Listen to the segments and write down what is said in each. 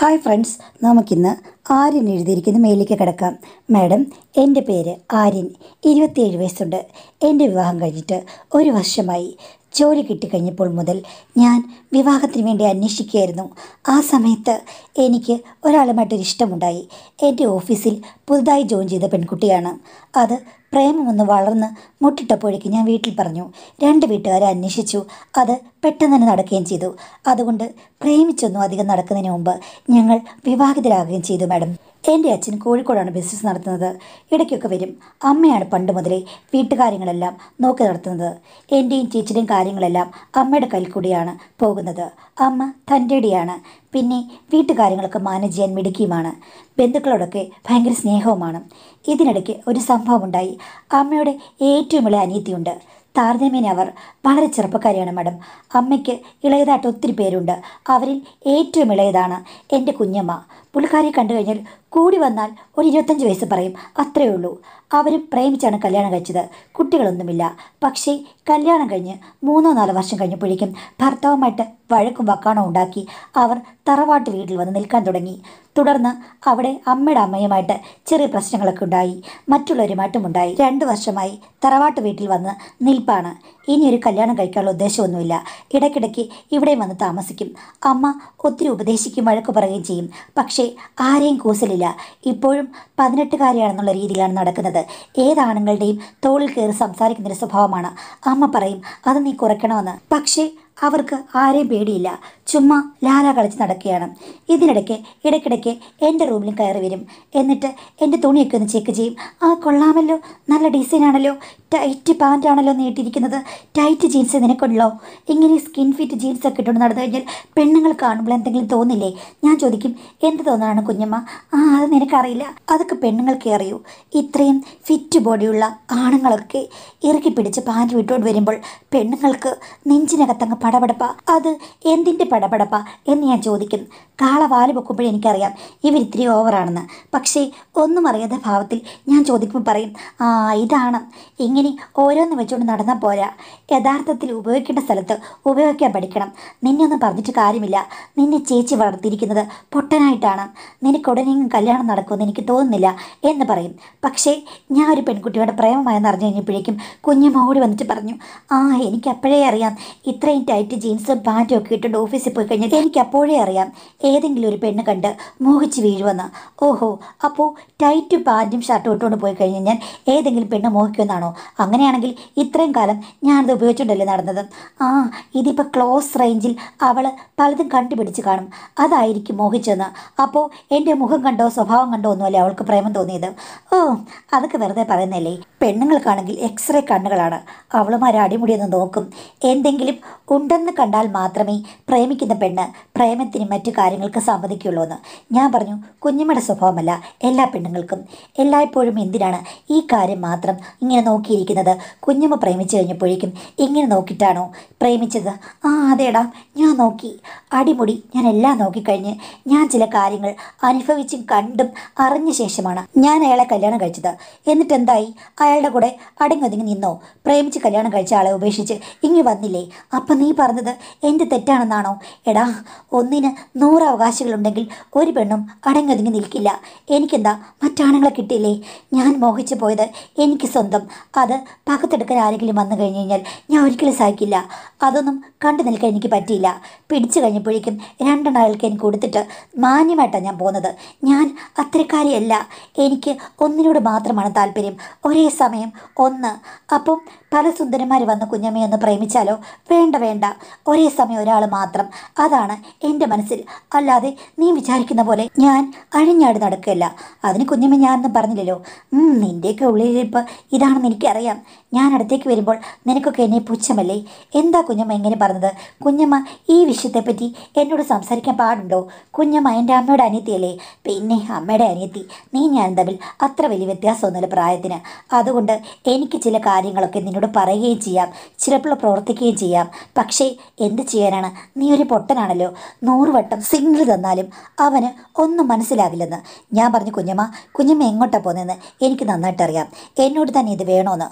hi friends നമുക്കിന്ന് ആര്യൻ എഴുതിയിരിക്കുന്ന മേലേക്ക് കിടക്കാം മാഡം എൻ്റെ പേര് ആര്യൻ ഇരുപത്തിയേഴ് വയസ്സുണ്ട് എൻ്റെ വിവാഹം കഴിഞ്ഞിട്ട് ഒരു വർഷമായി ജോലി കിട്ടിക്കഴിഞ്ഞപ്പോൾ മുതൽ ഞാൻ വിവാഹത്തിന് വേണ്ടി അന്വേഷിക്കുകയായിരുന്നു ആ സമയത്ത് എനിക്ക് ഒരാളുമായിട്ടൊരു ഇഷ്ടമുണ്ടായി എൻ്റെ ഓഫീസിൽ പുതുതായി ജോയിൻ ചെയ്ത പെൺകുട്ടിയാണ് അത് പ്രേമമൊന്ന് വളർന്ന് മുട്ടിട്ടപ്പോഴേക്ക് ഞാൻ വീട്ടിൽ പറഞ്ഞു രണ്ട് വീട്ടുകാരെ അന്വേഷിച്ചു അത് പെട്ടെന്ന് തന്നെ നടക്കുകയും ചെയ്തു അതുകൊണ്ട് പ്രേമിച്ചൊന്നും അധികം നടക്കുന്നതിന് മുമ്പ് ഞങ്ങൾ വിവാഹിതരാകുകയും ചെയ്തു മാഡം എൻ്റെ അച്ഛൻ കോഴിക്കോടാണ് ബിസിനസ് നടത്തുന്നത് ഇടയ്ക്കൊക്കെ വരും അമ്മയാണ് പണ്ട് മുതലേ വീട്ടുകാര്യങ്ങളെല്ലാം നോക്കി നടത്തുന്നത് എൻ്റെയും ചേച്ചിയുടെയും കാര്യങ്ങളെല്ലാം അമ്മയുടെ കയ്യിൽ കൂടിയാണ് പോകുന്നത് അമ്മ തൻ്റെടിയാണ് പിന്നെ വീട്ടുകാര്യങ്ങളൊക്കെ മാനേജ് ചെയ്യാൻ മിടുക്കിയുമാണ് ബന്ധുക്കളോടൊക്കെ ഭയങ്കര സ്നേഹവുമാണ് ഇതിനിടയ്ക്ക് ഒരു സംഭവം ഉണ്ടായി അമ്മയുടെ ഏറ്റവും ഇളയ അനിയത്തിയുണ്ട് താരതമ്യേന അവർ വളരെ ചെറുപ്പക്കാരിയാണ് മാഡം അമ്മയ്ക്ക് ഇളയതായിട്ട് ഒത്തിരി പേരുണ്ട് അവരിൽ ഏറ്റവും ഇളയതാണ് എൻ്റെ കുഞ്ഞമ്മ പുള്ളിക്കാരിയെ കണ്ടു കഴിഞ്ഞാൽ കൂടി വന്നാൽ ഒരു ഇരുപത്തഞ്ച് വയസ്സ് പറയും അത്രയേ ഉള്ളൂ അവരും പ്രേമിച്ചാണ് കല്യാണം കഴിച്ചത് കുട്ടികളൊന്നുമില്ല പക്ഷേ കല്യാണം കഴിഞ്ഞ് മൂന്നോ നാലോ വർഷം കഴിഞ്ഞപ്പോഴേക്കും ഭർത്താവുമായിട്ട് വഴക്കും വക്കാണോ ഉണ്ടാക്കി അവർ തറവാട്ട് വീട്ടിൽ വന്ന് നിൽക്കാൻ തുടങ്ങി തുടർന്ന് അവിടെ അമ്മയുടെ അമ്മയുമായിട്ട് ചെറിയ പ്രശ്നങ്ങളൊക്കെ ഉണ്ടായി മറ്റുള്ളവരുമായിട്ടും ഉണ്ടായി രണ്ട് വർഷമായി തറവാട്ട് വീട്ടിൽ വന്ന് നിൽപ്പാണ് ഇനി ഒരു കല്യാണം കഴിക്കാനുള്ള ഉദ്ദേശമൊന്നുമില്ല ഇടയ്ക്കിടയ്ക്ക് ഇവിടെ വന്ന് താമസിക്കും അമ്മ ഒത്തിരി ഉപദേശിക്കും വഴക്ക് പറയുകയും ചെയ്യും പക്ഷേ ആരെയും കൂസലില്ല ഇപ്പോഴും പതിനെട്ടുകാരിയാണെന്നുള്ള രീതിയിലാണ് നടക്കുന്നത് ഏതാണുങ്ങളുടെയും തോളിൽ കയറി സംസാരിക്കുന്നൊരു സ്വഭാവമാണ് അമ്മ പറയും അത് നീ കുറയ്ക്കണമെന്ന് പക്ഷേ അവർക്ക് ആരെയും പേടിയില്ല ചുമ്മാ ലാല കളിച്ച് നടക്കുകയാണ് ഇതിനിടയ്ക്ക് ഇടയ്ക്കിടയ്ക്ക് എൻ്റെ റൂമിലും കയറി വരും എന്നിട്ട് എൻ്റെ തുണിയൊക്കെ ഒന്ന് ചെക്ക് ചെയ്യും ആ കൊള്ളാമല്ലോ നല്ല ഡിസൈനാണല്ലോ ടൈറ്റ് പാൻറ്റാണല്ലോ നീട്ടിയിരിക്കുന്നത് ടൈറ്റ് ജീൻസ് നിനക്കുണ്ടല്ലോ ഇങ്ങനെ സ്കിൻ ഫിറ്റ് ജീൻസ് ഒക്കെ ഇട്ടുകൊണ്ട് നടന്നു കഴിഞ്ഞാൽ പെണ്ണുങ്ങൾ കാണുമ്പോൾ എന്തെങ്കിലും തോന്നില്ലേ ഞാൻ ചോദിക്കും എന്ത് തോന്നാണ് കുഞ്ഞമ്മ ആ അത് നിനക്കറിയില്ല അതൊക്കെ പെണ്ണുങ്ങൾക്ക് അറിയൂ ഇത്രയും ഫിറ്റ് ബോഡിയുള്ള ആണുങ്ങളൊക്കെ ഇറുക്കി പിടിച്ച് പാൻറ്റ് വിട്ടുകൊണ്ട് വരുമ്പോൾ പെണ്ണുങ്ങൾക്ക് നെഞ്ചിനകത്തങ്ങ് പടപടപ്പ അത് എന്തിൻ്റെ പടപടപ്പ എന്ന് ഞാൻ ചോദിക്കും കാള വാല് പൊക്കുമ്പോഴേ എനിക്കറിയാം ഇവർ ഇത്തിരി ഓവറാണെന്ന് പക്ഷേ ഒന്നും അറിയാത്ത ഭാവത്തിൽ ഞാൻ ചോദിക്കുമ്പോൾ പറയും ആ ഇതാണ് ഇങ്ങനെ ഓരോന്ന് വെച്ചുകൊണ്ട് നടന്നാൽ പോരാ യഥാർത്ഥത്തിൽ ഉപയോഗിക്കേണ്ട സ്ഥലത്ത് ഉപയോഗിക്കാൻ പഠിക്കണം നിന്നെ ഒന്നും പറഞ്ഞിട്ട് കാര്യമില്ല നിന്നെ ചേച്ചി വളർത്തിയിരിക്കുന്നത് പൊട്ടനായിട്ടാണ് നിനക്ക് ഉടനെയും കല്യാണം നടക്കുമെന്ന് എനിക്ക് തോന്നുന്നില്ല എന്ന് പറയും പക്ഷേ ഞാൻ ഒരു പെൺകുട്ടിയോട് പ്രേമമായെന്ന് അറിഞ്ഞു കഴിഞ്ഞപ്പോഴേക്കും കുഞ്ഞമ്മ ഓടി വന്നിട്ട് പറഞ്ഞു ആ എനിക്ക് അപ്പോഴേ അറിയാം ഇത്രയും ടൈറ്റ് ജീൻസും പാൻറ്റും ഒക്കെ ഇട്ടുകൊണ്ട് ഓഫീസിൽ പോയി കഴിഞ്ഞാൽ എനിക്ക് അപ്പോഴേ അറിയാം ഏതെങ്കിലും ഒരു പെണ്ണ് കണ്ട് മോഹിച്ച് വീഴുമെന്ന് ഓഹോ അപ്പോൾ ടൈറ്റ് പാൻറ്റും ഷർട്ടും ഇട്ടുകൊണ്ട് പോയി കഴിഞ്ഞ് കഴിഞ്ഞാൽ ഏതെങ്കിലും പെണ്ണ് മോഹിക്കുമെന്നാണോ അങ്ങനെയാണെങ്കിൽ ഇത്രയും കാലം ഞാനത് ഉപയോഗിച്ചുകൊണ്ടല്ലേ നടന്നത് ആ ഇതിപ്പോൾ ക്ലോസ് റേഞ്ചിൽ അവൾ പലതും കണ്ടുപിടിച്ച് കാണും അതായിരിക്കും മോഹിച്ചെന്ന് അപ്പോൾ എൻ്റെ മുഖം കണ്ടോ സ്വഭാവം കണ്ടോ ഒന്നുമല്ലേ അവൾക്ക് പ്രേമം തോന്നിയത് ഓ അതൊക്കെ വെറുതെ പറയുന്നല്ലേ പെണ്ണുങ്ങൾക്കാണെങ്കിൽ എക്സ്റേ കണ്ണുകളാണ് അവളുമാരെ അടിമുടിയൊന്ന് നോക്കും എന്തെങ്കിലും ഉണ്ടെന്ന് കണ്ടാൽ മാത്രമേ പ്രേമിക്കുന്ന പെണ്ണ് പ്രേമത്തിനും മറ്റു കാര്യങ്ങൾക്ക് സമ്മതിക്കുള്ളൂ എന്ന് ഞാൻ പറഞ്ഞു കുഞ്ഞമ്മയുടെ സ്വഭാവമല്ല എല്ലാ പെണ്ണുങ്ങൾക്കും എല്ലായ്പ്പോഴും എന്തിനാണ് ഈ കാര്യം മാത്രം ഇങ്ങനെ നോക്കിയിരിക്കുന്നത് കുഞ്ഞമ്മ പ്രേമിച്ചു കഴിഞ്ഞപ്പോഴേക്കും ഇങ്ങനെ നോക്കിയിട്ടാണോ പ്രേമിച്ചത് ആ അതേടാ ഞാൻ നോക്കി അടിമുടി ഞാൻ എല്ലാം നോക്കിക്കഴിഞ്ഞ് ഞാൻ ചില കാര്യങ്ങൾ അനുഭവിച്ചും കണ്ടും അറിഞ്ഞ ശേഷമാണ് ഞാൻ അയാളെ കല്യാണം കഴിച്ചത് എന്നിട്ട് എന്തായി അയാളുടെ കൂടെ അടങ്ങി ഒതുങ്ങി നിന്നോ പ്രേമിച്ച് കല്യാണം കഴിച്ച ആളെ ഉപേക്ഷിച്ച് ഇങ്ങ് വന്നില്ലേ അപ്പം നീ പറഞ്ഞത് എൻ്റെ തെറ്റാണെന്നാണോ എടാ ഒന്നിന് നൂറ് അവകാശികളുണ്ടെങ്കിൽ ഒരു പെണ്ണും അടങ്ങി ഒതുങ്ങി നിൽക്കില്ല എനിക്കെന്താ മറ്റാണുങ്ങളെ കിട്ടിയില്ലേ ഞാൻ മോഹിച്ചു പോയത് എനിക്ക് സ്വന്തം അത് പകത്തെടുക്കാൻ ആരെങ്കിലും വന്നു കഴിഞ്ഞ് കഴിഞ്ഞാൽ ഞാൻ ഒരിക്കലും സഹിക്കില്ല അതൊന്നും കണ്ടു നിൽക്കാൻ എനിക്ക് പറ്റിയില്ല പിടിച്ചു കഴിഞ്ഞപ്പോഴേക്കും രണ്ടെണ്ണം അയാൾക്ക് എനിക്ക് കൊടുത്തിട്ട് മാന്യമായിട്ടാണ് ഞാൻ പോകുന്നത് ഞാൻ അത്തരക്കാരിയല്ല എനിക്ക് ഒന്നിനോട് മാത്രമാണ് താല്പര്യം ഒരേ സമയം ഒന്ന് അപ്പം പല സുന്ദരന്മാർ വന്ന് കുഞ്ഞമ്മയെ ഒന്ന് പ്രേമിച്ചാലോ വേണ്ട വേണ്ട ഒരേ സമയം ഒരാൾ മാത്രം അതാണ് എൻ്റെ മനസ്സിൽ അല്ലാതെ നീ വിചാരിക്കുന്ന പോലെ ഞാൻ അഴിഞ്ഞാടി നടക്കുകയല്ല അതിന് കുഞ്ഞമ്മ ഞാനൊന്നും പറഞ്ഞില്ലല്ലോ ഉം, നിൻ്റെയൊക്കെ ഉള്ളിലിരിപ്പ് ഇതാണെന്ന് എനിക്കറിയാം ഞാൻ അടുത്തേക്ക് വരുമ്പോൾ നിനക്കൊക്കെ എന്നെ പുച്ഛമല്ലേ എന്താ കുഞ്ഞമ്മ എങ്ങനെ പറഞ്ഞത് കുഞ്ഞമ്മ ഈ വിഷയത്തെപ്പറ്റി എന്നോട് സംസാരിക്കാൻ പാടുണ്ടോ കുഞ്ഞമ്മ എൻ്റെ അമ്മയുടെ അനിയത്തിയല്ലേ പിന്നെ അമ്മയുടെ അനിയത്തി നീ ഞാൻ തമ്മിൽ അത്ര വലിയ വ്യത്യാസമൊന്നുമില്ല പ്രായത്തിന് അതുകൊണ്ട് എനിക്ക് ചില കാര്യങ്ങളൊക്കെ നിന്നോട് പറയുകയും ചെയ്യാം ചിലപ്പോൾ പ്രവർത്തിക്കുകയും ചെയ്യാം പക്ഷേ എന്ത് ചെയ്യാനാണ് നീ ഒരു പൊട്ടനാണല്ലോ നൂറ് വട്ടം സിഗ്നൽ തന്നാലും അവന് ഒന്നും മനസ്സിലാകില്ലെന്ന് ഞാൻ പറഞ്ഞു കുഞ്ഞമ്മ കുഞ്ഞമ്മ എങ്ങോട്ടാ പോകുന്നതെന്ന് എനിക്ക് നന്നായിട്ട് അറിയാം എന്നോട് തന്നെ ഇത് വേണമെന്ന് അപ്പോൾ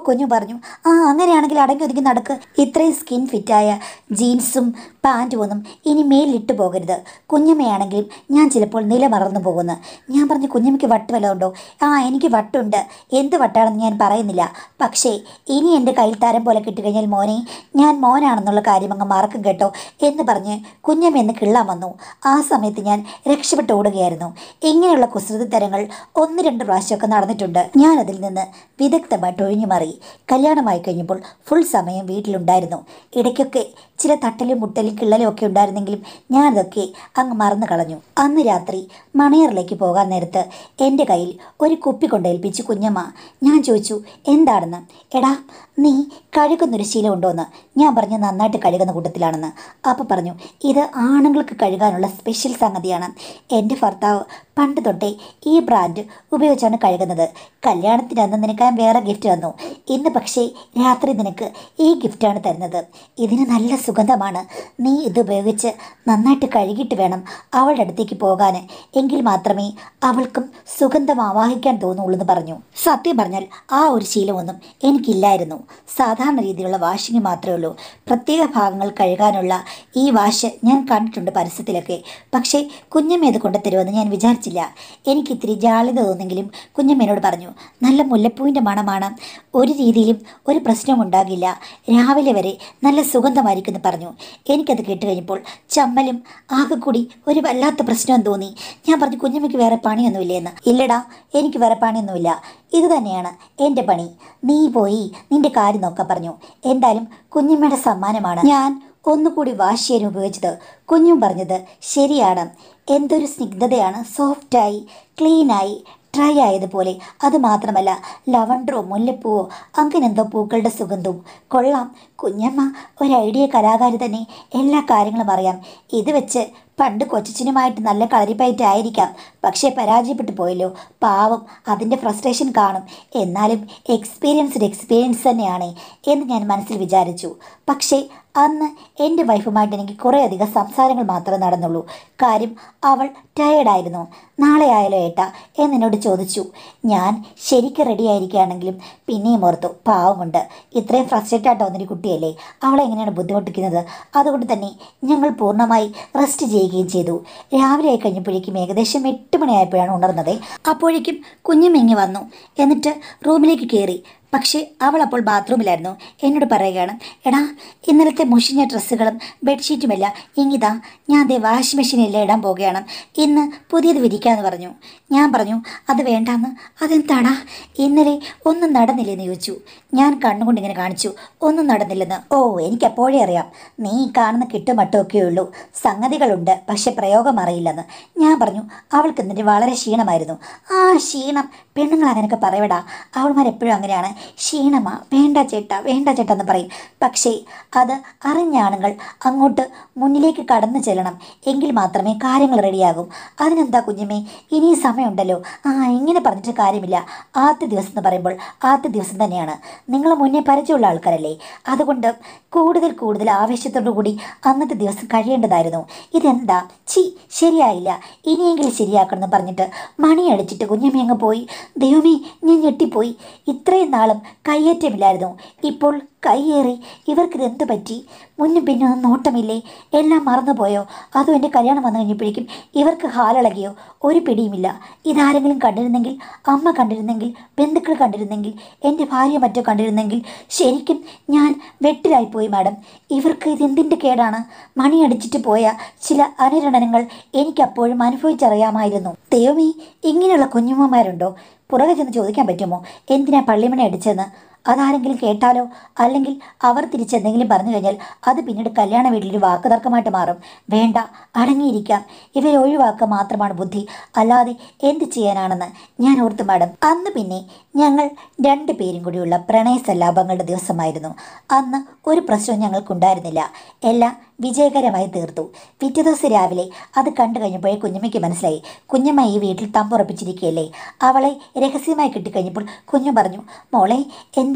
കുഞ്ഞു പറഞ്ഞു ആ അങ്ങനെയാണെങ്കിൽ അടങ്ങി ഒതുങ്ങി നടക്ക് ഇത്രയും സ്കിൻ ഫിറ്റായ ജീൻസും പാൻറ്റും ഒന്നും ഇനി മേലിട്ട് പോകരുത് കുഞ്ഞമ്മയാണെങ്കിലും ഞാൻ ചിലപ്പോൾ നില മറന്നു പോകുന്നു ഞാൻ പറഞ്ഞു കുഞ്ഞമ്മയ്ക്ക് വട്ട് വല്ലതും ഉണ്ടോ ആ എനിക്ക് വട്ടുണ്ട് എന്ത് വട്ടാണെന്ന് ഞാൻ പറയുന്നില്ല പക്ഷേ ഇനി എൻ്റെ കയ്യിൽ തരം പോലെ കിട്ടിക്കഴിഞ്ഞാൽ മോനെ ഞാൻ മോനാണെന്നുള്ള കാര്യം അങ്ങ് മറക്കും കേട്ടോ എന്ന് പറഞ്ഞ് കുഞ്ഞമ്മ എന്ന് കിള്ളാൻ വന്നു ആ സമയത്ത് ഞാൻ രക്ഷപ്പെട്ട് ഓടുകയായിരുന്നു ഇങ്ങനെയുള്ള കുസൃതി തരങ്ങൾ ഒന്ന് രണ്ട് പ്രാവശ്യമൊക്കെ നടന്നിട്ടുണ്ട് ഞാൻ അതിൽ നിന്ന് വിദഗ്ധമായിട്ട് ഒഴിഞ്ഞു മാറി കല്യാണമായി കഴിഞ്ഞപ്പോൾ ഫുൾ സമയം വീട്ടിലുണ്ടായിരുന്നു ഇടയ്ക്കൊക്കെ ചില തട്ടലും മുട്ടലും കിള്ളലും ഒക്കെ ഉണ്ടായിരുന്നെങ്കിലും ഞാനതൊക്കെ അങ്ങ് മറന്നു കളഞ്ഞു അന്ന് രാത്രി മണയറിലേക്ക് പോകാൻ നേരത്ത് എൻ്റെ കയ്യിൽ ഒരു കുപ്പി കൊണ്ടേൽപ്പിച്ചു കുഞ്ഞമ്മ ഞാൻ ചോദിച്ചു എന്താണെന്ന് എടാ നീ കഴുകുന്നൊരു ശീലം ഉണ്ടോയെന്ന് ഞാൻ പറഞ്ഞു നന്നായിട്ട് കഴുകുന്ന കൂട്ടത്തിലാണെന്ന് അപ്പോൾ പറഞ്ഞു ഇത് ആണുങ്ങൾക്ക് കഴുകാനുള്ള സ്പെഷ്യൽ സംഗതിയാണ് എൻ്റെ ഭർത്താവ് പണ്ട് തൊട്ടേ ഈ ബ്രാൻഡ് ഉപയോഗിച്ചാണ് കഴുകുന്നത് കല്യാണത്തിന് അന്ന് നിനക്ക് ഞാൻ വേറെ ഗിഫ്റ്റ് തന്നു ഇന്ന് പക്ഷേ രാത്രി നിനക്ക് ഈ ഗിഫ്റ്റാണ് തരുന്നത് ഇതിന് നല്ല സുഗന്ധമാണ് നീ ഇത് ഉപയോഗിച്ച് നന്നായിട്ട് കഴുകിയിട്ട് വേണം അവളുടെ അടുത്തേക്ക് പോകാൻ എങ്കിൽ മാത്രമേ അവൾക്കും സുഗന്ധം ആവാഹിക്കാൻ തോന്നുള്ളൂ എന്ന് പറഞ്ഞു സത്യം പറഞ്ഞാൽ ആ ഒരു ശീലമൊന്നും എനിക്കില്ലായിരുന്നു സാധാരണ രീതിയിലുള്ള വാഷിംഗ് മാത്രമേ ഉള്ളൂ പ്രത്യേക ഭാഗങ്ങൾ കഴുകാനുള്ള ഈ വാഷ് ഞാൻ കണ്ടിട്ടുണ്ട് പരസ്യത്തിലൊക്കെ പക്ഷേ കുഞ്ഞമ്മ ഇത് കൊണ്ട് തരുമെന്ന് ഞാൻ വിചാരിച്ചില്ല എനിക്ക് ഇത്തിരി ജാള്യത തോന്നെങ്കിലും കുഞ്ഞമ്മ എന്നോട് പറഞ്ഞു നല്ല മുല്ലപ്പൂവിൻ്റെ മണമാണ് ഒരു രീതിയിലും ഒരു പ്രശ്നവും ഉണ്ടാകില്ല രാവിലെ വരെ നല്ല സുഗന്ധമായിരിക്കും എന്ന് പറഞ്ഞു എനിക്കത് കേട്ട് കഴിഞ്ഞപ്പോൾ ചമ്മലും ആകെ കൂടി ഒരു വല്ലാത്ത പ്രശ്നം തോന്നി ഞാൻ പറഞ്ഞു കുഞ്ഞമ്മയ്ക്ക് വേറെ പണിയൊന്നുമില്ലേന്ന് ഇല്ലടാ എനിക്ക് വേറെ പണിയൊന്നുമില്ല ഇത് തന്നെയാണ് എൻ്റെ പണി നീ പോയി നിന്റെ കാര്യം നോക്കാൻ പറഞ്ഞു എന്തായാലും കുഞ്ഞമ്മയുടെ സമ്മാനമാണ് ഞാൻ ഒന്നുകൂടി വാഷ് ചെയ്യാൻ ഉപയോഗിച്ചത് കുഞ്ഞും പറഞ്ഞത് ശരിയാണ് എന്തൊരു സ്നിഗ്ധതയാണ് സോഫ്റ്റായി ക്ലീനായി ഡ്രൈ ആയതുപോലെ അത് മാത്രമല്ല ലവണ്ടറോ മുല്ലപ്പൂവോ അങ്ങനെ എന്തോ പൂക്കളുടെ സുഗന്ധവും കൊള്ളാം കുഞ്ഞമ്മ ഒരു ഐഡിയ കലാകാരി തന്നെ എല്ലാ കാര്യങ്ങളും അറിയാം ഇത് വെച്ച് പണ്ട് കൊച്ചച്ഛനുമായിട്ട് നല്ല കളരിപ്പയറ്റായിരിക്കാം പക്ഷേ പരാജയപ്പെട്ടു പോയല്ലോ പാവം അതിൻ്റെ ഫ്രസ്ട്രേഷൻ കാണും എന്നാലും എക്സ്പീരിയൻസ്ഡ് എക്സ്പീരിയൻസ് തന്നെയാണ് എന്ന് ഞാൻ മനസ്സിൽ വിചാരിച്ചു പക്ഷേ അന്ന് എൻ്റെ വൈഫുമായിട്ട് എനിക്ക് കുറേയധികം സംസാരങ്ങൾ മാത്രമേ നടന്നുള്ളൂ കാര്യം അവൾ ടയേർഡായിരുന്നു നാളെ ആയാലോ ഏട്ടാ എന്നെന്നോട് ചോദിച്ചു ഞാൻ ശരിക്കും റെഡി ആയിരിക്കുകയാണെങ്കിലും പിന്നെയും ഓർത്തു പാവമുണ്ട് ഇത്രയും ഫ്രസ്ട്രേറ്റ് ആയിട്ട് വന്നൊരു കുട്ടിയല്ലേ അവളെ എങ്ങനെയാണ് ബുദ്ധിമുട്ടിക്കുന്നത് അതുകൊണ്ട് തന്നെ ഞങ്ങൾ പൂർണ്ണമായി റെസ്റ്റ് ചെയ്യുകയും ചെയ്തു രാവിലെ ആയി കഴിഞ്ഞപ്പോഴേക്കും ഏകദേശം എട്ട് മണിയായപ്പോഴാണ് ഉണർന്നത് അപ്പോഴേക്കും കുഞ്ഞുമെങ്ങി വന്നു എന്നിട്ട് റൂമിലേക്ക് കയറി പക്ഷേ അവൾ അപ്പോൾ ബാത്റൂമിലായിരുന്നു എന്നോട് പറയുകയാണ് എടാ ഇന്നലത്തെ മുഷിഞ്ഞ ഡ്രസ്സുകളും ബെഡ്ഷീറ്റുമെല്ലാം ഇങ്ങിതാ ഞാൻ ദേ വാഷിംഗ് മെഷീനിൽ ഇടാൻ പോവുകയാണ് ഇന്ന് പുതിയത് വിരിക്കാമെന്ന് പറഞ്ഞു ഞാൻ പറഞ്ഞു അത് വേണ്ടാന്ന് അതെന്താടാ ഇന്നലെ ഒന്നും നടന്നില്ലെന്ന് ചോദിച്ചു ഞാൻ കണ്ണുകൊണ്ട് ഇങ്ങനെ കാണിച്ചു ഒന്നും നടന്നില്ലെന്ന് ഓ എനിക്ക് അപ്പോഴേ അറിയാം നീ കാണുന്ന കിട്ടുമട്ടമൊക്കെ ഉള്ളൂ സംഗതികളുണ്ട് പക്ഷെ പ്രയോഗം അറിയില്ലെന്ന് ഞാൻ പറഞ്ഞു അവൾക്ക് എന്നിട്ട് വളരെ ക്ഷീണമായിരുന്നു ആ ക്ഷീണം പെണ്ണുങ്ങൾ അങ്ങനെയൊക്കെ പറയടാ അവൾമാർ എപ്പോഴും അങ്ങനെയാണ് ക്ഷീണമാ വേണ്ട ചേട്ടാ വേണ്ട ചേട്ടാ എന്ന് പറയും പക്ഷേ അത് അറിഞ്ഞ ആണുങ്ങൾ അങ്ങോട്ട് മുന്നിലേക്ക് കടന്നു ചെല്ലണം എങ്കിൽ മാത്രമേ കാര്യങ്ങൾ റെഡിയാകും അതിനെന്താ കുഞ്ഞമ്മേ ഇനിയും സമയമുണ്ടല്ലോ ആ ഇങ്ങനെ പറഞ്ഞിട്ട് കാര്യമില്ല ആദ്യ ദിവസം എന്ന് പറയുമ്പോൾ ആദ്യ ദിവസം തന്നെയാണ് നിങ്ങൾ മുന്നേ പരിചയമുള്ള ആൾക്കാരല്ലേ അതുകൊണ്ട് കൂടുതൽ കൂടുതൽ ആവേശത്തോടു കൂടി അന്നത്തെ ദിവസം കഴിയേണ്ടതായിരുന്നു ഇതെന്താ ചി ശരിയായില്ല ഇനിയെങ്കിലും ശരിയാക്കണം എന്ന് പറഞ്ഞിട്ട് മണി അടിച്ചിട്ട് കുഞ്ഞമ്മ അങ്ങ് പോയി ദൈവമേ ഞാൻ ഞെട്ടിപ്പോയി ഇത്രയും നാളും കയ്യേറ്റമില്ലായിരുന്നു ഇപ്പോൾ കൈയേറി ഇവർക്കിത് എന്ത് പറ്റി മുന്നും പിന്നും ഒന്നും നോട്ടമില്ലേ എല്ലാം മറന്നുപോയോ അതും എൻ്റെ കല്യാണം വന്നു കഴിഞ്ഞപ്പോഴേക്കും ഇവർക്ക് ഹാലിളകിയോ ഒരു പിടിയുമില്ല ഇതാരെങ്കിലും കണ്ടിരുന്നെങ്കിൽ അമ്മ കണ്ടിരുന്നെങ്കിൽ ബന്ധുക്കൾ കണ്ടിരുന്നെങ്കിൽ എൻ്റെ ഭാര്യ മറ്റോ കണ്ടിരുന്നെങ്കിൽ ശരിക്കും ഞാൻ വെട്ടിലായിപ്പോയി മാഡം ഇവർക്ക് ഇതെന്തിൻ്റെ കേടാണ് മണി അടിച്ചിട്ട് പോയ ചില അനുരണനങ്ങൾ എനിക്കപ്പോഴും അനുഭവിച്ചറിയാമായിരുന്നു ദൈവമേ ഇങ്ങനെയുള്ള കുഞ്ഞുമ്മമാരുണ്ടോ പുറകെ ചെന്ന് ചോദിക്കാൻ പറ്റുമോ എന്തിനാ പള്ളിമണി അടിച്ചെന്ന് അതാരെങ്കിലും കേട്ടാലോ അല്ലെങ്കിൽ അവർ തിരിച്ചെന്തെങ്കിലും പറഞ്ഞു കഴിഞ്ഞാൽ അത് പിന്നീട് കല്യാണ വീട്ടിലൊരു വാക്ക് തർക്കമായിട്ട് മാറും വേണ്ട അടങ്ങിയിരിക്കാം ഇവരെ ഒഴിവാക്കുക മാത്രമാണ് ബുദ്ധി അല്ലാതെ എന്ത് ചെയ്യാനാണെന്ന് ഞാൻ ഓർത്തു മാഡം അന്ന് പിന്നെ ഞങ്ങൾ രണ്ടു പേരും കൂടിയുള്ള പ്രണയ സല്ലാപങ്ങളുടെ ദിവസമായിരുന്നു അന്ന് ഒരു പ്രശ്നവും ഞങ്ങൾക്കുണ്ടായിരുന്നില്ല എല്ലാം വിജയകരമായി തീർത്തു പിറ്റേ ദിവസം രാവിലെ അത് കണ്ടു കഴിഞ്ഞപ്പോഴേ കുഞ്ഞമ്മയ്ക്ക് മനസ്സിലായി കുഞ്ഞമ്മ ഈ വീട്ടിൽ തമ്പുറപ്പിച്ചിരിക്കുകയല്ലേ അവളെ രഹസ്യമായി കിട്ടിക്കഴിഞ്ഞപ്പോൾ കുഞ്ഞു പറഞ്ഞു മോളെ എന്താ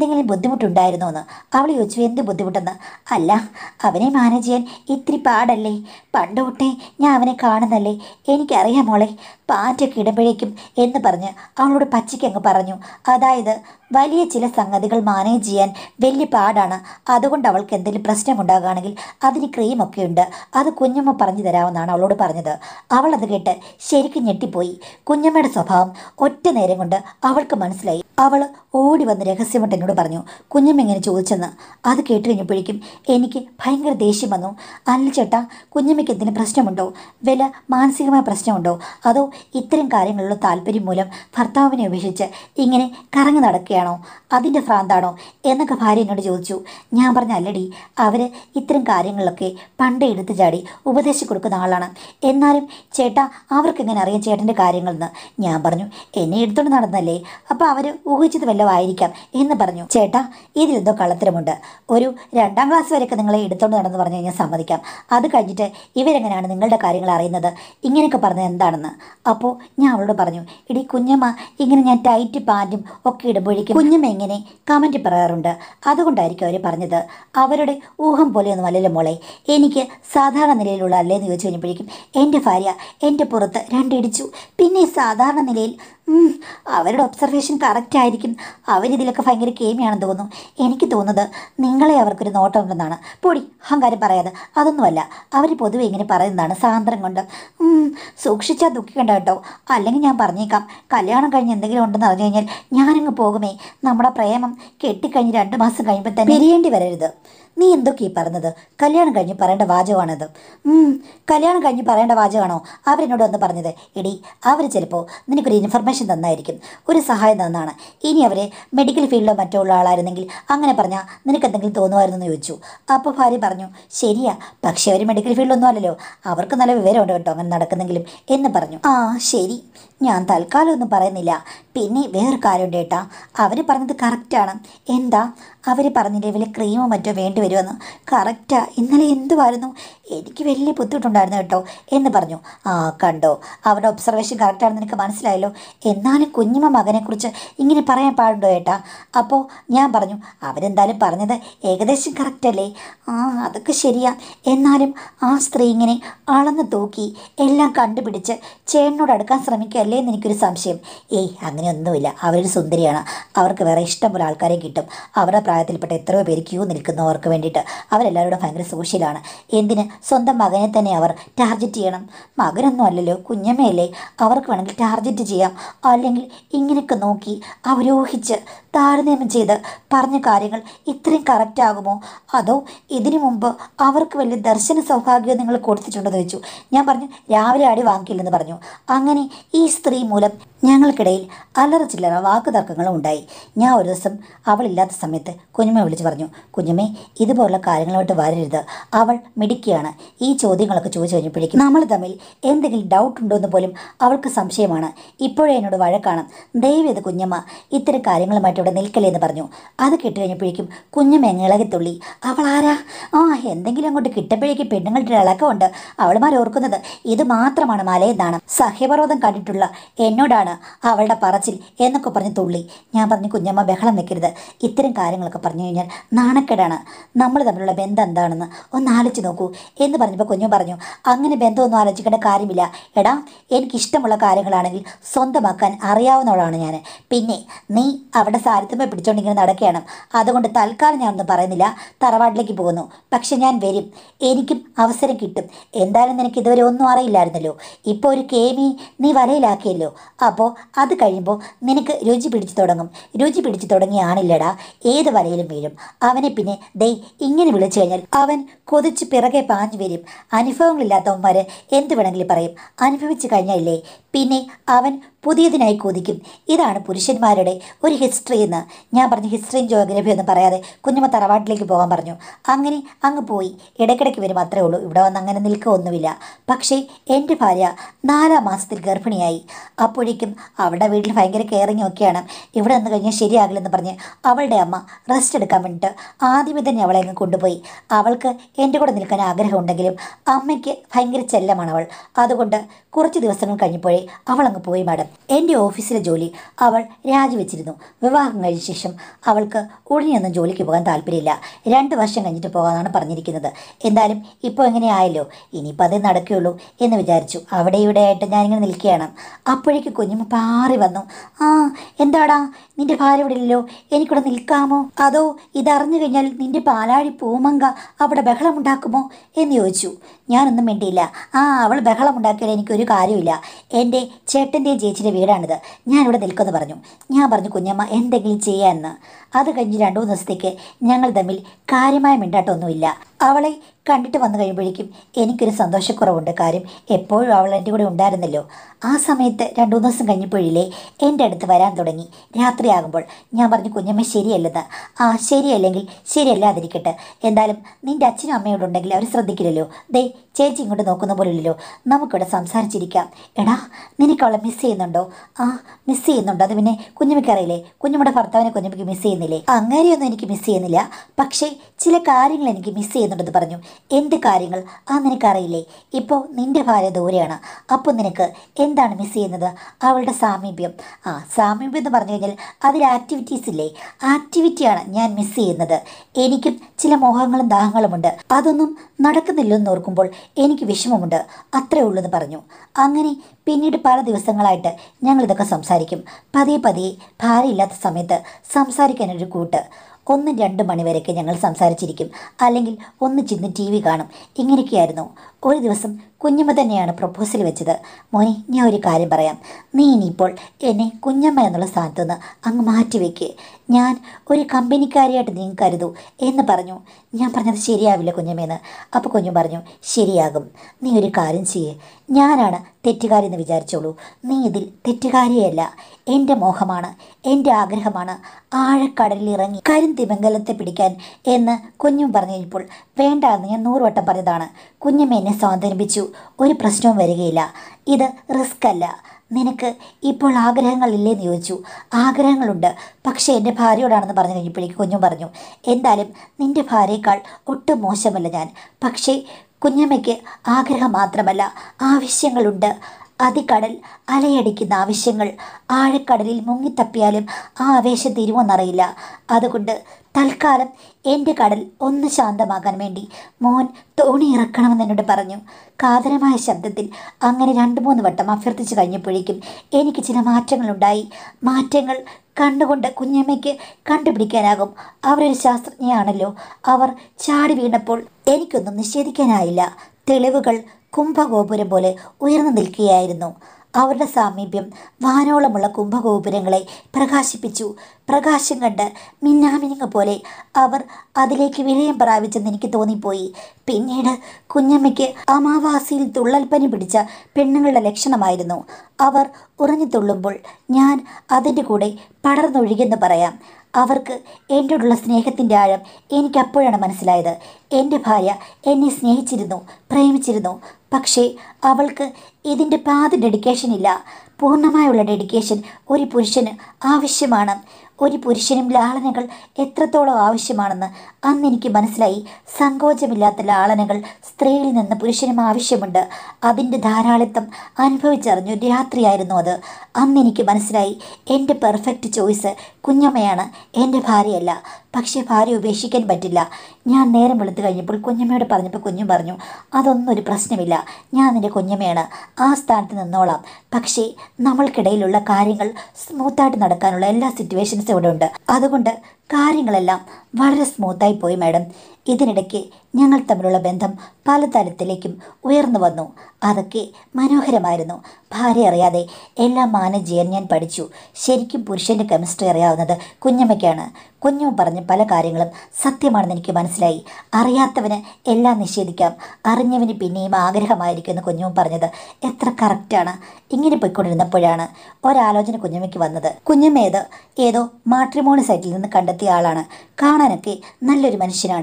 എന്തെങ്കിലും ബുദ്ധിമുട്ടുണ്ടായിരുന്നോ എന്ന് അവൾ ചോദിച്ചു എന്ത് ബുദ്ധിമുട്ടെന്ന് അല്ല അവനെ മാനേജ് ചെയ്യാൻ ഇത്തിരി പാടല്ലേ പണ്ട് തൊട്ടേ ഞാൻ അവനെ കാണുന്നല്ലേ എനിക്കറിയാം മോളെ പാറ്റൊക്കെ ഇടുമ്പോഴേക്കും എന്ന് പറഞ്ഞ് അവളോട് പച്ചയ്ക്ക് അങ്ങ് പറഞ്ഞു അതായത് വലിയ ചില സംഗതികൾ മാനേജ് ചെയ്യാൻ വലിയ പാടാണ് അതുകൊണ്ട് അവൾക്ക് എന്തെങ്കിലും പ്രശ്നമുണ്ടാകുകയാണെങ്കിൽ അതിന് ക്രീമൊക്കെ ഉണ്ട് അത് കുഞ്ഞമ്മ പറഞ്ഞു തരാമെന്നാണ് അവളോട് പറഞ്ഞത് അവൾ അത് കേട്ട് ശരിക്കും ഞെട്ടിപ്പോയി കുഞ്ഞമ്മയുടെ സ്വഭാവം ഒറ്റ നേരം കൊണ്ട് അവൾക്ക് മനസ്സിലായി അവൾ ഓടി വന്ന് രഹസ്യമായിട്ട് എന്നോട് പറഞ്ഞു കുഞ്ഞമ്മ ഇങ്ങനെ ചോദിച്ചെന്ന് അത് കേട്ട് കഴിഞ്ഞപ്പോഴേക്കും എനിക്ക് ഭയങ്കര ദേഷ്യം വന്നു അല്ല ചേട്ടാ കുഞ്ഞമ്മയ്ക്ക് എന്തിന് പ്രശ്നമുണ്ടോ വല്ല മാനസികമായ പ്രശ്നമുണ്ടോ അതോ ഇത്തരം കാര്യങ്ങളിലുള്ള താല്പര്യം മൂലം ഭർത്താവിനെ ഉപേക്ഷിച്ച് ഇങ്ങനെ കറങ്ങി നടക്കുകയാണോ അതിൻ്റെ ഭ്രാന്താണോ എന്നൊക്കെ ഭാര്യ എന്നോട് ചോദിച്ചു ഞാൻ പറഞ്ഞ അല്ലടി അവർ ഇത്തരം കാര്യങ്ങളിലൊക്കെ പണ്ട് എടുത്തു ചാടി ഉപദേശിച്ചു കൊടുക്കുന്ന ആളാണ് എന്നാലും ചേട്ടാ അവർക്ക് എങ്ങനെ അറിയാം ചേട്ടൻ്റെ കാര്യങ്ങളെന്ന് ഞാൻ പറഞ്ഞു എന്നെ എടുത്തോണ്ട് നടന്നല്ലേ അപ്പോൾ അവർ ഊഹിച്ചത് വല്ലതും ആയിരിക്കാം എന്ന് പറഞ്ഞു ചേട്ടാ ഇതിലെന്തോ കള്ളത്തരമുണ്ട് ഒരു രണ്ടാം ക്ലാസ് വരെയൊക്കെ നിങ്ങളെ എടുത്തോണ്ട് നടന്ന് പറഞ്ഞു കഴിഞ്ഞാൽ സമ്മതിക്കാം അത് കഴിഞ്ഞിട്ട് ഇവരെങ്ങനെയാണ് നിങ്ങളുടെ കാര്യങ്ങൾ അറിയുന്നത് ഇങ്ങനെയൊക്കെ പറഞ്ഞത് എന്താണെന്ന് അപ്പോൾ ഞാൻ അവളോട് പറഞ്ഞു ഇടി കുഞ്ഞമ്മ ഇങ്ങനെ ഞാൻ ടൈറ്റ് പാൻറ്റും ഒക്കെ ഇടുമ്പോഴേക്കും കുഞ്ഞമ്മ ഇങ്ങനെ കമൻറ്റ് പറയാറുണ്ട് അതുകൊണ്ടായിരിക്കും അവർ പറഞ്ഞത് അവരുടെ ഊഹം പോലെയൊന്നും അല്ലല്ലോ മോളെ എനിക്ക് സാധാരണ നിലയിലുള്ള അല്ലേന്ന് ചോദിച്ചു കഴിഞ്ഞപ്പോഴേക്കും എൻ്റെ ഭാര്യ എൻ്റെ പുറത്ത് രണ്ടിടിച്ചു പിന്നെ സാധാരണ നിലയിൽ ഉം, അവരുടെ ഒബ്സർവേഷൻ കറക്റ്റ് ആയിരിക്കും അവരിതിലൊക്കെ ഭയങ്കര കേമിയാണെന്ന് തോന്നുന്നു എനിക്ക് തോന്നുന്നത് നിങ്ങളെ അവർക്കൊരു നോട്ടമുണ്ടെന്നാണ് പൊടി അഹങ്കാരം പറയാതെ അതൊന്നുമല്ല അവർ പൊതുവെ ഇങ്ങനെ പറയുന്നതാണ് സാന്ദ്രം കൊണ്ട് ഉം, സൂക്ഷിച്ചാൽ ദുഃഖിക്കണ്ട കേട്ടോ അല്ലെങ്കിൽ ഞാൻ പറഞ്ഞേക്കാം കല്യാണം കഴിഞ്ഞ് എന്തെങ്കിലും ഉണ്ടെന്ന് അറിഞ്ഞു കഴിഞ്ഞാൽ ഞാനങ്ങ് പോകുമേ നമ്മുടെ പ്രേമം കെട്ടിക്കഴിഞ്ഞ് രണ്ട് മാസം കഴിയുമ്പോൾ തന്നെ പിരിയേണ്ടി വരരുത് നീ എന്തൊക്കെ ഈ പറഞ്ഞത് കല്യാണം കഴിഞ്ഞ് പറയേണ്ട വാചകമാണത് ഉം, കല്യാണം കഴിഞ്ഞ് പറയേണ്ട വാചകമാണോ അവരെന്നോട് വന്ന് പറഞ്ഞത് എടി അവർ ചിലപ്പോൾ നിനക്കൊരു ഇൻഫർമേഷൻ തന്നായിരിക്കും ഒരു സഹായം തന്നാണ് ഇനി അവരെ മെഡിക്കൽ ഫീൽഡിലോ മറ്റോ ഉള്ള ആളായിരുന്നെങ്കിൽ അങ്ങനെ പറഞ്ഞാൽ നിനക്ക് എന്തെങ്കിലും തോന്നുമായിരുന്നു എന്ന് ചോദിച്ചു അപ്പോൾ ഭാര്യ പറഞ്ഞു ശരിയാ പക്ഷേ അവർ മെഡിക്കൽ ഫീൽഡൊന്നും അല്ലല്ലോ അവർക്ക് നല്ല വിവരമുണ്ട് കേട്ടോ അങ്ങനെ നടക്കുന്നെങ്കിലും എന്ന് പറഞ്ഞു ആ ശരി ഞാൻ തൽക്കാലം ഒന്നും പറയുന്നില്ല പിന്നെ വേറെ കാര്യമുണ്ട് ഏട്ടാ അവർ പറഞ്ഞത് കറക്റ്റാണ് എന്താ അവർ പറഞ്ഞില്ലേ വല്ല ക്രീമോ മറ്റോ വേണ്ടി വരുമെന്ന് കറക്റ്റാ ഇന്നലെ എന്തുവായിരുന്നു എനിക്ക് വലിയ ബുദ്ധിമുട്ടുണ്ടായിരുന്നു കേട്ടോ എന്ന് പറഞ്ഞു ആ കണ്ടോ അവരുടെ ഒബ്സർവേഷൻ കറക്റ്റാണെന്ന് എനിക്ക് മനസ്സിലായല്ലോ എന്നാലും കുഞ്ഞുമ മകനെക്കുറിച്ച് ഇങ്ങനെ പറയാൻ പാടുണ്ടോ ഏട്ടാ അപ്പോൾ ഞാൻ പറഞ്ഞു അവരെന്തായാലും പറഞ്ഞത് ഏകദേശം കറക്റ്റല്ലേ ആ അതൊക്കെ ശരിയാ എന്നാലും ആ സ്ത്രീ ഇങ്ങനെ അളന്ന് തൂക്കി എല്ലാം കണ്ടുപിടിച്ച് ചേട്ടനോട് അടുക്കാൻ ശ്രമിക്കുകയല്ലേ എന്ന് എനിക്കൊരു സംശയം ഏയ് അങ്ങനെയൊന്നുമില്ല അവരൊരു സുന്ദരിയാണ് അവർക്ക് വേറെ ഇഷ്ടം പോലെ ആൾക്കാരെ കിട്ടും അവരുടെ പ്രായത്തിൽപ്പെട്ട എത്രയോ പേര് ക്യൂ നിൽക്കുന്നവർക്ക് വേണ്ടിയിട്ട് അവരെല്ലാവരോടും ഭയങ്കര സോഷ്യലാണ് എന്തിന് സ്വന്തം മകനെ തന്നെ അവർ ടാർഗറ്റ് ചെയ്യണം മകനൊന്നും അല്ലല്ലോ കുഞ്ഞമ്മയല്ലേ അവർക്ക് വേണമെങ്കിൽ ടാർഗറ്റ് ചെയ്യാം അല്ലെങ്കിൽ ഇങ്ങനെയൊക്കെ നോക്കി അവരോഹിച്ച് താരതമ്യം ചെയ്ത് പറഞ്ഞ കാര്യങ്ങൾ ഇത്രയും കറക്റ്റ് ആകുമോ അതോ ഇതിനു മുമ്പ് അവർക്ക് വലിയ ദർശന സൗഭാഗ്യം നിങ്ങൾ കൊടുത്തിട്ടുണ്ടെന്ന് വെച്ചു ഞാൻ പറഞ്ഞു രാവിലെ അടി വാങ്ങിക്കില്ലെന്ന് പറഞ്ഞു അങ്ങനെ ഈ സ്ത്രീ മൂലം ഞങ്ങൾക്കിടയിൽ അല്ലറ ചില്ലറ വാക്ക് തർക്കങ്ങളും ഉണ്ടായി ഞാൻ ഒരു ദിവസം അവളില്ലാത്ത സമയത്ത് കുഞ്ഞമ്മ വിളിച്ച് പറഞ്ഞു കുഞ്ഞമ്മേ ഇതുപോലുള്ള കാര്യങ്ങളോട്ട് വരരുത് അവൾ മിടിക്കുകയാണ് ഈ ചോദ്യങ്ങളൊക്കെ ചോദിച്ചു കഴിഞ്ഞപ്പോഴേക്കും നമ്മൾ തമ്മിൽ എന്തെങ്കിലും ഡൗട്ട് ഉണ്ടോ എന്ന് പോലും അവൾക്ക് സംശയമാണ് ഇപ്പോഴേ എന്നോട് വഴക്കാണ് ദയവേത് കുഞ്ഞമ്മ ഇത്തരം കാര്യങ്ങളുമായിട്ട് ഇവിടെ നിൽക്കലേ എന്ന് പറഞ്ഞു അത് കേട്ട് കഴിഞ്ഞപ്പോഴേക്കും കുഞ്ഞമ്മ അങ്ങ് ഇളകിത്തുള്ളി അവൾ ആരാ ആ എന്തെങ്കിലും അങ്ങോട്ട് കിട്ടുമ്പോഴേക്കും പെണ്ണുങ്ങളുടെ ഇളക്കമുണ്ട് അവളുമാർ ഓർക്കുന്നത് ഇത് മാത്രമാണ് മലയെന്നാണ് സഹ്യപർവ്വതം കണ്ടിട്ടുള്ള എന്നോടാണ് അവളുടെ പറച്ചിൽ എന്നൊക്കെ പറഞ്ഞ് തുള്ളി ഞാൻ പറഞ്ഞു കുഞ്ഞമ്മ ബഹളം വെക്കരുത് ഇത്തരം കാര്യങ്ങളൊക്കെ പറഞ്ഞു കഴിഞ്ഞാൽ നാണക്കേടാണ് നമ്മൾ തമ്മിലുള്ള ബന്ധം എന്താണെന്ന് ഒന്ന് ആലോചിച്ച് നോക്കൂ എന്ന് പറഞ്ഞപ്പോൾ കുഞ്ഞു പറഞ്ഞു അങ്ങനെ ബന്ധമൊന്നും ആലോചിക്കേണ്ട കാര്യമില്ല എടാ എനിക്കിഷ്ടമുള്ള കാര്യങ്ങളാണെങ്കിൽ സ്വന്തമാക്കാൻ അറിയാവുന്നവളാണ് ഞാൻ പിന്നെ നീ അവിടെ സാരിത്തുമ്മ പിടിച്ചോണ്ടിങ്ങനെ നടക്കുകയാണ് അതുകൊണ്ട് തൽക്കാലം ഞാനൊന്നും പറയുന്നില്ല തറവാട്ടിലേക്ക് പോകുന്നു പക്ഷെ ഞാൻ വരും എനിക്കും അവസരം കിട്ടും എന്തായാലും നിനക്ക് ഇതുവരെ ഒന്നും അറിയില്ലായിരുന്നല്ലോ ഇപ്പോൾ ഒരു കേമി നീ വലയിലാക്കിയല്ലോ അപ്പോൾ അത് കഴിയുമ്പോൾ നിനക്ക് രുചി പിടിച്ചു തുടങ്ങും രുചി പിടിച്ചു തുടങ്ങിയാണില്ലടാ ഏത് വലയിലും വീഴും അവനെ പിന്നെ ദേ ഇങ്ങനെ വിളിച്ചു കഴിഞ്ഞാൽ അവൻ കൊതിച്ച് പിറകെ പാഞ്ഞു വരും അനുഭവങ്ങളില്ലാത്തവന്മാർ എന്ത് വേണമെങ്കിലും പറയും അനുഭവിച്ചു കഴിഞ്ഞാലേ പിന്നെ അവൻ പുതിയതിനായി കൊതിക്കും ഇതാണ് പുരുഷന്മാരുടെ ഒരു ഹിസ്റ്ററി എന്ന് ഞാൻ പറഞ്ഞു ഹിസ്റ്ററിയും ജോഗ്രഫിയും ഒന്നും പറയാതെ കുഞ്ഞുമ്മ തറവാട്ടിലേക്ക് പോകാൻ പറഞ്ഞു അങ്ങനെ അങ്ങ് പോയി ഇടയ്ക്കിടയ്ക്ക് വരും അത്രേ ഉള്ളൂ ഇവിടെ വന്ന് അങ്ങനെ നിൽക്കുകയൊന്നുമില്ല പക്ഷേ എൻ്റെ ഭാര്യ നാലാം മാസത്തിൽ ഗർഭിണിയായി അപ്പോഴേക്കും അവളുടെ വീട്ടിൽ ഭയങ്കര കെയറിങ് ഒക്കെയാണ് ഇവിടെ നിന്ന് കഴിഞ്ഞാൽ ശരിയാകില്ലെന്ന് പറഞ്ഞ് അവളുടെ അമ്മ റെസ്റ്റ് എടുക്കാൻ വേണ്ടിയിട്ട് ആദ്യമേ തന്നെ അവളെ അങ്ങ് കൊണ്ടുപോയി അവൾക്ക് എൻ്റെ കൂടെ നിൽക്കാൻ ആഗ്രഹമുണ്ടെങ്കിലും അമ്മയ്ക്ക് ഭയങ്കര ചെല്ലമാണ് അവൾ അതുകൊണ്ട് കുറച്ച് ദിവസങ്ങൾ കഴിഞ്ഞപ്പോഴേ അവൾ അങ്ങ് പോയി മാഡം എൻ്റെ ഓഫീസിലെ ജോലി അവൾ രാജിവെച്ചിരുന്നു വിവാഹം കഴിഞ്ഞ ശേഷം അവൾക്ക് ഉടനെയൊന്നും ജോലിക്ക് പോകാൻ താല്പര്യമില്ല രണ്ട് വർഷം കഴിഞ്ഞിട്ട് പോകാമെന്നാണ് പറഞ്ഞിരിക്കുന്നത് എന്തായാലും ഇപ്പോൾ എങ്ങനെയായല്ലോ ഇനിയിപ്പോൾ അതേ നടക്കുകയുള്ളൂ എന്ന് വിചാരിച്ചു അവിടെ ഇവിടെ ആയിട്ട് ഞാനിങ്ങനെ നിൽക്കുകയാണ് അപ്പോഴേക്ക് കുഞ്ഞുമ്മ പാറി വന്നു ആ എന്താടാ നിന്റെ ഭാര്യ ഇവിടെ ഇല്ലല്ലോ എനിക്കിവിടെ നിൽക്കാമോ അതോ ഇതറിഞ്ഞു കഴിഞ്ഞാൽ നിന്റെ പാലാഴി പൂമങ്ക അവിടെ ബഹളമുണ്ടാക്കുമോ എന്ന് ചോദിച്ചു ഞാനൊന്നും മിണ്ടിയില്ല ആ അവൾ ബഹളമുണ്ടാക്കിയാൽ എനിക്കൊരു കാര്യമില്ല എൻ്റെ ചേട്ടൻ്റെയും ചേച്ചിയുടെ വീടാണിത് ഞാനിവിടെ നിൽക്കുമെന്ന് പറഞ്ഞു ഞാൻ പറഞ്ഞു കുഞ്ഞമ്മ എന്തെങ്കിലും ചെയ്യാമെന്ന് അത് കഴിഞ്ഞ് രണ്ടു മൂന്ന് ദിവസത്തേക്ക് ഞങ്ങൾ തമ്മിൽ കാര്യമായ മിണ്ടാട്ടമൊന്നുമില്ല അവളെ കണ്ടിട്ട് വന്നു കഴിയുമ്പോഴേക്കും എനിക്കൊരു സന്തോഷക്കുറവുണ്ട് കാര്യം എപ്പോഴും അവൾ എൻ്റെ കൂടെ ഉണ്ടായിരുന്നല്ലോ ആ സമയത്ത് രണ്ടു മൂന്ന് ദിവസം കഴിഞ്ഞപ്പോഴില്ലേ എൻ്റെ അടുത്ത് വരാൻ തുടങ്ങി രാത്രിയാകുമ്പോൾ ഞാൻ പറഞ്ഞു കുഞ്ഞമ്മ ശരിയല്ലെന്ന് ആ ശരിയല്ലെങ്കിൽ ശരിയല്ലാതിരിക്കട്ടെ എന്തായാലും നിൻ്റെ അച്ഛനും അമ്മയോടും ഉണ്ടെങ്കിൽ അവർ ശ്രദ്ധിക്കില്ലല്ലോ ദേ ചേച്ചി ഇങ്ങോട്ട് നോക്കുന്ന പോലില്ലല്ലോ നമുക്കിവിടെ സംസാരിച്ചിരിക്കാം എടാ നിനക്ക് അവളെ മിസ് ചെയ്യുന്നുണ്ടോ ആ മിസ് ചെയ്യുന്നുണ്ടോ അത് പിന്നെ കുഞ്ഞമ്മയ്ക്ക് അറിയില്ലേ കുഞ്ഞമ്മയുടെ ഭർത്താവിനെ കുഞ്ഞമ്മയ്ക്ക് മിസ് ചെയ്യുന്നില്ലേ അങ്ങനെയൊന്നും എനിക്ക് മിസ് ചെയ്യുന്നില്ല പക്ഷേ ചില കാര്യങ്ങൾ എനിക്ക് മിസ് ചെയ്യുന്നുണ്ടെന്ന് പറഞ്ഞു എന്ത് കാര്യങ്ങൾ ആ നിനക്കറിയില്ലേ ഇപ്പോൾ നിന്റെ ഭാര്യ ദൂരെയാണ് അപ്പോൾ നിനക്ക് എന്താണ് മിസ് ചെയ്യുന്നത് അവളുടെ സാമീപ്യം ആ സാമീപ്യം എന്ന് പറഞ്ഞു കഴിഞ്ഞാൽ അതിൽ ആക്ടിവിറ്റീസ് ഇല്ലേ ആക്ടിവിറ്റിയാണ് ഞാൻ മിസ് ചെയ്യുന്നത് എനിക്കും ചില മോഹങ്ങളും ദാഹങ്ങളുമുണ്ട് അതൊന്നും നടക്കുന്നില്ലെന്ന് ഓർക്കുമ്പോൾ എനിക്ക് വിഷമമുണ്ട് അത്രേ ഉള്ളൂ എന്ന് പറഞ്ഞു അങ്ങനെ പിന്നീട് പല ദിവസങ്ങളായിട്ട് ഞങ്ങൾ ഇതൊക്കെ സംസാരിക്കും പതിയെ പതിയെ ഭാര്യയില്ലാത്ത സമയത്ത് സംസാരിക്കാനൊരു കൂട്ട് ഒന്നും രണ്ടും മണിവരെയൊക്കെ ഞങ്ങൾ സംസാരിച്ചിരിക്കും അല്ലെങ്കിൽ ഒന്ന് ചെന്ന് ടി വി കാണും ഇങ്ങനെയൊക്കെയായിരുന്നു ഒരു ദിവസം കുഞ്ഞമ്മ തന്നെയാണ് പ്രപ്പോസൽ വെച്ചത് മോനെ ഞാൻ ഒരു കാര്യം പറയാം നീ ഇനിയിപ്പോൾ എന്നെ കുഞ്ഞമ്മ എന്നുള്ള സ്ഥാനത്ത് നിന്ന് അങ്ങ് മാറ്റിവെക്ക് ഞാൻ ഒരു കമ്പനിക്കാരിയായിട്ട് നീ കരുതൂ എന്ന് പറഞ്ഞു ഞാൻ പറഞ്ഞത് ശരിയാവില്ല കുഞ്ഞമ്മേന്ന് അപ്പോൾ കുഞ്ഞു പറഞ്ഞു ശരിയാകും നീ ഒരു കാര്യം ചെയ്യേ ഞാനാണ് തെറ്റുകാരി എന്ന് വിചാരിച്ചോളൂ നീ ഇതിൽ തെറ്റുകാരിയല്ല എൻ്റെ മോഹമാണ് എൻ്റെ ആഗ്രഹമാണ് ആഴക്കടലിൽ ഇറങ്ങി കരിന്തിമംഗലത്തെ പിടിക്കാൻ എന്ന് കുഞ്ഞും പറഞ്ഞു കഴിഞ്ഞപ്പോൾ വേണ്ട എന്ന് ഞാൻ നൂറ് വട്ടം പറഞ്ഞതാണ് കുഞ്ഞമ്മ എന്നെ സ്വാതന്ത്ര്യപ്പിച്ചു ഒരു പ്രശ്നവും വരികയില്ല ഇത് റിസ്ക് അല്ല നിനക്ക് ഇപ്പോൾ ആഗ്രഹങ്ങളില്ലേന്ന് ചോദിച്ചു ആഗ്രഹങ്ങളുണ്ട് പക്ഷേ എൻ്റെ ഭാര്യയോടാണെന്ന് പറഞ്ഞു കഴിഞ്ഞപ്പോഴേക്ക് കുഞ്ഞും പറഞ്ഞു എന്തായാലും നിൻ്റെ ഭാര്യയേക്കാൾ ഒട്ടും മോശമല്ല ഞാൻ പക്ഷേ കുഞ്ഞമ്മയ്ക്ക് ആഗ്രഹം മാത്രമല്ല ആവശ്യങ്ങളുണ്ട് അതികടൽ അലയടിക്കുന്ന ആവശ്യങ്ങൾ ആഴക്കടലിൽ മുങ്ങിത്തപ്പിയാലും ആ ആവേശം തീരുമോന്നറിയില്ല അതുകൊണ്ട് തൽക്കാലം എൻ്റെ കടൽ ഒന്ന് ശാന്തമാകാൻ വേണ്ടി മോൻ തോണി ഇറക്കണമെന്ന് എന്നോട് പറഞ്ഞു കാതരമായ ശബ്ദത്തിൽ അങ്ങനെ രണ്ട് മൂന്ന് വട്ടം അഭ്യർത്ഥിച്ചു കഴിഞ്ഞപ്പോഴേക്കും എനിക്ക് ചില മാറ്റങ്ങളുണ്ടായി മാറ്റങ്ങൾ കണ്ടുകൊണ്ട് കുഞ്ഞമ്മയ്ക്ക് കണ്ടുപിടിക്കാനാകും അവരൊരു ശാസ്ത്രജ്ഞയാണല്ലോ അവർ ചാടി വീണപ്പോൾ എനിക്കൊന്നും നിഷേധിക്കാനായില്ല തെളിവുകൾ കുംഭഗോപുരം പോലെ ഉയർന്നു നിൽക്കുകയായിരുന്നു അവരുടെ സാമീപ്യം വാനോളമുള്ള കുംഭഗോപുരങ്ങളെ പ്രകാശിപ്പിച്ചു പ്രകാശം കണ്ട് മിന്നാമിനുങ്ങ പോലെ അവർ അതിലേക്ക് വിലയം പ്രാപിച്ചെന്ന് എനിക്ക് തോന്നിപ്പോയി പിന്നീട് കുഞ്ഞമ്മയ്ക്ക് അമാവാസിയിൽ തുള്ളൽപ്പനി പിടിച്ച പെണ്ണുങ്ങളുടെ ലക്ഷണമായിരുന്നു അവർ ഉറഞ്ഞു തുള്ളുമ്പോൾ ഞാൻ അതിൻ്റെ കൂടെ പടർന്നൊഴുകിയെന്ന് പറയാം അവർക്ക് എന്നോടുള്ള സ്നേഹത്തിൻ്റെ ആഴം എനിക്കപ്പോഴാണ് മനസ്സിലായത് എൻ്റെ ഭാര്യ എന്നെ സ്നേഹിച്ചിരുന്നു പ്രേമിച്ചിരുന്നു പക്ഷേ അവൾക്ക് ഇതിൻ്റെ പാതി ഡെഡിക്കേഷൻ ഇല്ല പൂർണ്ണമായുള്ള ഡെഡിക്കേഷൻ ഒരു പുരുഷന് ആവശ്യമാണ് ഒരു പുരുഷനും ലാളനകൾ എത്രത്തോളം ആവശ്യമാണെന്ന് അന്ന് എനിക്ക് മനസ്സിലായി സങ്കോചമില്ലാത്ത ലാളനകൾ സ്ത്രീയിൽ നിന്ന് പുരുഷനും ആവശ്യമുണ്ട് അതിൻ്റെ ധാരാളിത്തം അനുഭവിച്ചറിഞ്ഞു രാത്രിയായിരുന്നു അത് അന്ന് എനിക്ക് മനസ്സിലായി എൻ്റെ പെർഫെക്റ്റ് ചോയ്സ് കുഞ്ഞമ്മയാണ് എൻ്റെ ഭാര്യയല്ല പക്ഷേ ഭാര്യ ഉപേക്ഷിക്കാൻ പറ്റില്ല ഞാൻ നേരം വെളുത്ത് കഴിഞ്ഞപ്പോൾ കുഞ്ഞമ്മയോട് പറഞ്ഞപ്പോൾ കുഞ്ഞും പറഞ്ഞു അതൊന്നും ഒരു പ്രശ്നമില്ല ഞാൻ നിൻ്റെ കുഞ്ഞമ്മയാണ് ആ സ്ഥാനത്ത് നിന്നോളാം പക്ഷേ നമ്മൾക്കിടയിലുള്ള കാര്യങ്ങൾ സ്മൂത്തായിട്ട് നടക്കാനുള്ള എല്ലാ സിറ്റുവേഷൻസും ഇവിടെ ഉണ്ട് അതുകൊണ്ട് കാര്യങ്ങളെല്ലാം വളരെ സ്മൂത്തായി പോയി മാഡം ഇതിനിടയ്ക്ക് ഞങ്ങൾ തമ്മിലുള്ള ബന്ധം പല തലത്തിലേക്കും ഉയർന്നു വന്നു അതൊക്കെ മനോഹരമായിരുന്നു ഭാര്യ അറിയാതെ എല്ലാം മാനേജ് ചെയ്യാൻ ഞാൻ പഠിച്ചു ശരിക്കും പുരുഷൻ്റെ കെമിസ്ട്രി അറിയാവുന്നത് കുഞ്ഞമ്മയ്ക്കാണ് കുഞ്ഞമ്മ പറഞ്ഞ പല കാര്യങ്ങളും സത്യമാണെന്ന് എനിക്ക് മനസ്സിലായി അറിയാത്തവന് എല്ലാം നിഷേധിക്കാം അറിഞ്ഞവന് പിന്നെയും ആഗ്രഹമായിരിക്കും എന്ന് കുഞ്ഞമ്മ പറഞ്ഞത് എത്ര കറക്റ്റാണ് ഇങ്ങനെ പോയിക്കൊണ്ടിരുന്നപ്പോഴാണ് ഒരാലോചന കുഞ്ഞമ്മയ്ക്ക് വന്നത് കുഞ്ഞമ്മ ഏത് ഏതോ മാട്രിമോണി സൈറ്റിൽ നിന്ന് കണ്ടെത്തിയ ആളാണ് കാണാനൊക്കെ നല്ലൊരു മനുഷ്യനാണ്